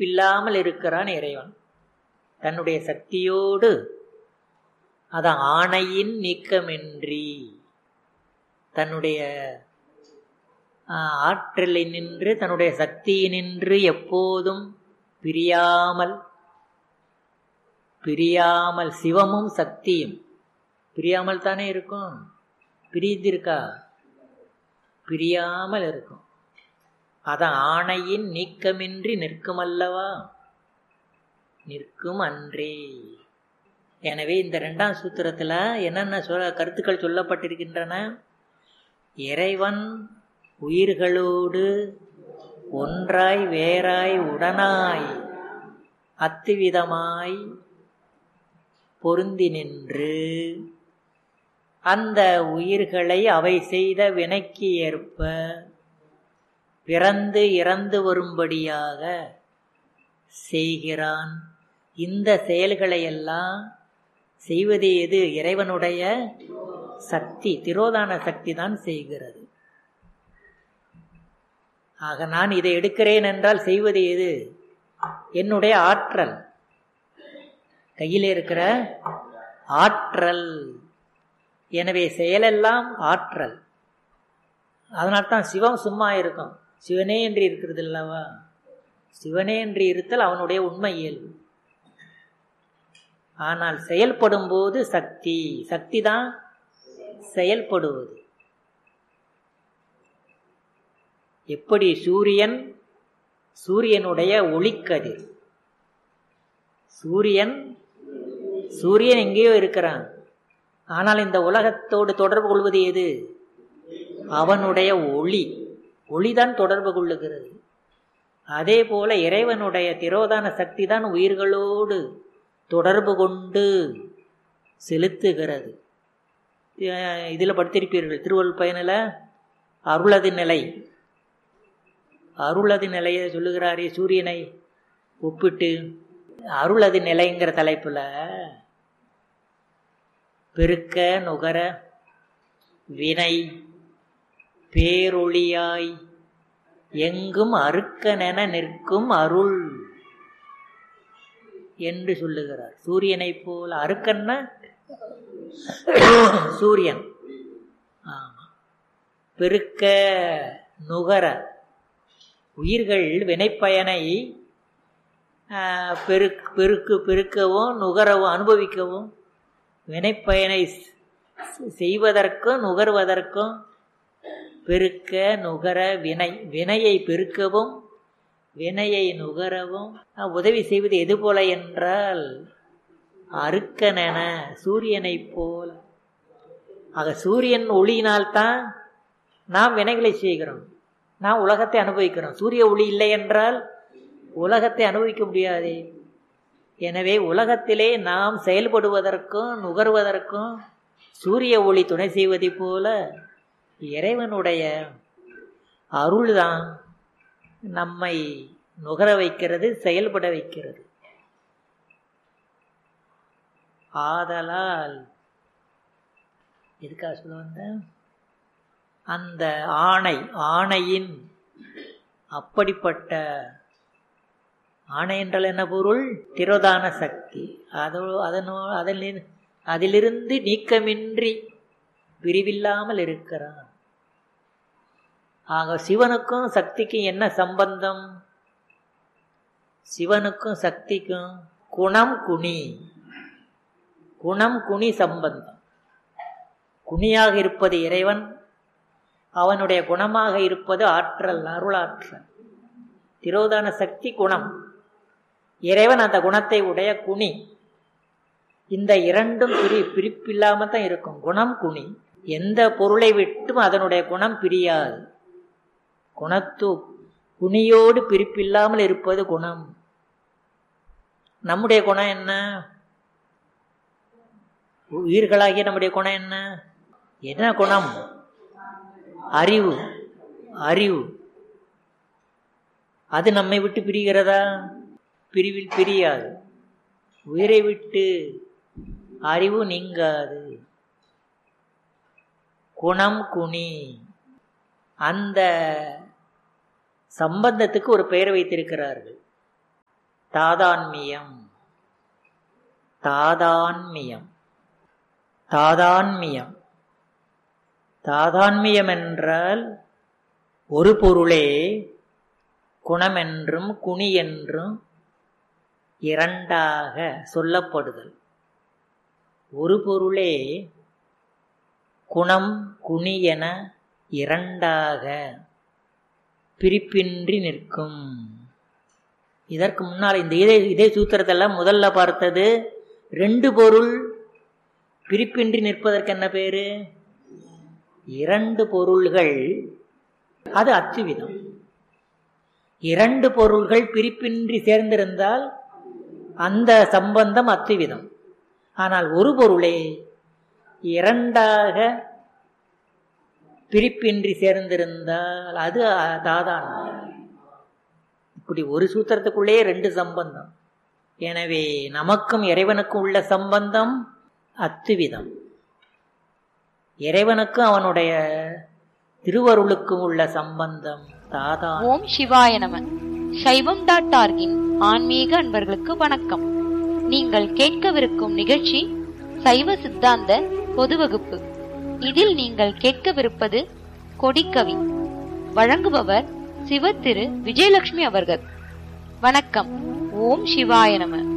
பிரிப்பில்லாமல் இருக்கிறான் இறைவன் தன்னுடைய சக்தியோடு அதான் ஆணையின் நீக்கமின்றி தன்னுடைய ஆற்றலை நின்று தன்னுடைய சக்தியினின்று எப்போதும் பிரியாமல் பிரியாமல் சிவமும் சக்தியும் பிரியாமல் தானே இருக்கும் பிரிந்திருக்கா பிரியாமல் இருக்கும் அதான் ஆணையின் நீக்கமின்றி நிற்கும் அல்லவா நிற்கும் அன்றே எனவே இந்த ரெண்டாம் சூத்திரத்தில் என்னென்ன சொல்ல கருத்துக்கள் சொல்லப்பட்டிருக்கின்றன இறைவன் உயிர்களோடு ஒன்றாய் வேறாய் உடனாய் அத்துவிதமாய் பொருந்தி நின்று அந்த உயிர்களை அவை செய்த வினைக்கு ஏற்ப பிறந்து இறந்து வரும்படியாக செய்கிறான் இந்த செயல்களை எல்லாம் செய்வது எது இறைவனுடைய சக்தி திரோதான சக்தி தான் செய்கிறது ஆக நான் இதை எடுக்கிறேன் என்றால் செய்வது எது என்னுடைய ஆற்றல் கையில் இருக்கிற ஆற்றல் எனவே செயலெல்லாம் ஆற்றல் அதனால்தான் சிவம் சும்மா இருக்கும் சிவனே என்று இருக்கிறது அல்லவா சிவனே என்று இருத்தல் அவனுடைய உண்மை இயல்பு ஆனால் செயல்படும் போது சக்தி சக்தி தான் செயல்படுவது எப்படி சூரியன் சூரியனுடைய ஒளிக்கதிர் சூரியன் சூரியன் எங்கேயோ இருக்கிறான் ஆனால் இந்த உலகத்தோடு தொடர்பு கொள்வது எது அவனுடைய ஒளி ஒளிதான் தொடர்பு கொள்ளுகிறது அதே போல இறைவனுடைய திரோதான சக்தி தான் உயிர்களோடு தொடர்பு கொண்டு செலுத்துகிறது இதில் படுத்திருப்பீர்கள் திருவள்ளுவர் பயனில் அருளது நிலை அருளது நிலையை சொல்லுகிறாரே சூரியனை ஒப்பிட்டு அருளது நிலைங்கிற தலைப்பில் பெருக்க நுகர வினை பேரொளியாய் எங்கும் அறுக்கனென நிற்கும் அருள் என்று சொல்லுகிறார் சூரியனை போல அறுக்கன்னா சூரியன் ஆமா பெருக்க நுகர உயிர்கள் வினைப்பயனை பெருக்கு பெருக்கு பெருக்கவும் நுகரவும் அனுபவிக்கவும் வினைப்பயனை செய்வதற்கும் நுகர்வதற்கும் பெருக்க நுகர வினை வினையை பெருக்கவும் வினையை நுகரவும் உதவி செய்வது எது போல என்றால் அருக்கனென சூரியனைப் போல ஆக சூரியன் ஒளியினால்தான் நாம் வினைகளை செய்கிறோம் நாம் உலகத்தை அனுபவிக்கிறோம் சூரிய ஒளி இல்லை என்றால் உலகத்தை அனுபவிக்க முடியாது எனவே உலகத்திலே நாம் செயல்படுவதற்கும் நுகர்வதற்கும் சூரிய ஒளி துணை செய்வதைப் போல இறைவனுடைய அருள்தான் நம்மை நுகர வைக்கிறது செயல்பட வைக்கிறது ஆதலால் எதுக்காக சொல்ல வந்த அந்த ஆணை ஆணையின் அப்படிப்பட்ட ஆணை என்றால் என்ன பொருள் திரோதான சக்தி அதோ அதனோ அதில் அதிலிருந்து நீக்கமின்றி பிரிவில்லாமல் இருக்கிறான் ஆக சிவனுக்கும் சக்திக்கும் என்ன சம்பந்தம் சிவனுக்கும் சக்திக்கும் குணம் குணி குணம் குணி சம்பந்தம் குணியாக இருப்பது இறைவன் அவனுடைய குணமாக இருப்பது ஆற்றல் அருளாற்றல் திரோதான சக்தி குணம் இறைவன் அந்த குணத்தை உடைய குணி இந்த இரண்டும் பிரி பிரிப்பில்லாம தான் இருக்கும் குணம் குணி எந்த பொருளை விட்டும் அதனுடைய குணம் பிரியாது குணத்து குணியோடு பிரிப்பில்லாமல் இருப்பது குணம் நம்முடைய குணம் என்ன உயிர்களாகிய நம்முடைய குணம் என்ன என்ன குணம் அறிவு அறிவு அது நம்மை விட்டு பிரிகிறதா பிரிவில் பிரியாது உயிரை விட்டு அறிவு நீங்காது குணம் குனி அந்த சம்பந்தத்துக்கு ஒரு பெயர் வைத்திருக்கிறார்கள் தாதான்மியம் தாதான்மியம் தாதான்மியம் தாதான்மியம் என்றால் ஒரு பொருளே குணமென்றும் குணி என்றும் இரண்டாக சொல்லப்படுதல் ஒரு பொருளே குணம் குணி என இரண்டாக பிரிப்பின்றி நிற்கும் இதற்கு முன்னால் இந்த இதே இதே சூத்திரத்தெல்லாம் முதல்ல பார்த்தது ரெண்டு பொருள் பிரிப்பின்றி நிற்பதற்கு என்ன பேரு இரண்டு பொருள்கள் அது அச்சுவிதம் இரண்டு பொருள்கள் பிரிப்பின்றி சேர்ந்திருந்தால் அந்த சம்பந்தம் அத்துவிதம் ஆனால் ஒரு பொருளே இரண்டாக பிரிப்பின்றி சேர்ந்திருந்தால் அது தாதான் இப்படி ஒரு சூத்திரத்துக்குள்ளே ரெண்டு சம்பந்தம் எனவே நமக்கும் இறைவனுக்கும் உள்ள சம்பந்தம் அத்துவிதம் இறைவனுக்கும் அவனுடைய திருவருளுக்கும் உள்ள சம்பந்தம் தாதான் ஓம் சிவாய நம சைவம் டாட் ஆர்கின் ஆன்மீக அன்பர்களுக்கு வணக்கம் நீங்கள் கேட்கவிருக்கும் நிகழ்ச்சி சைவ சித்தாந்த பொது வகுப்பு இதில் நீங்கள் கேட்கவிருப்பது கொடிக்கவி வழங்குபவர் சிவ திரு விஜயலட்சுமி அவர்கள் வணக்கம் ஓம் சிவாய நம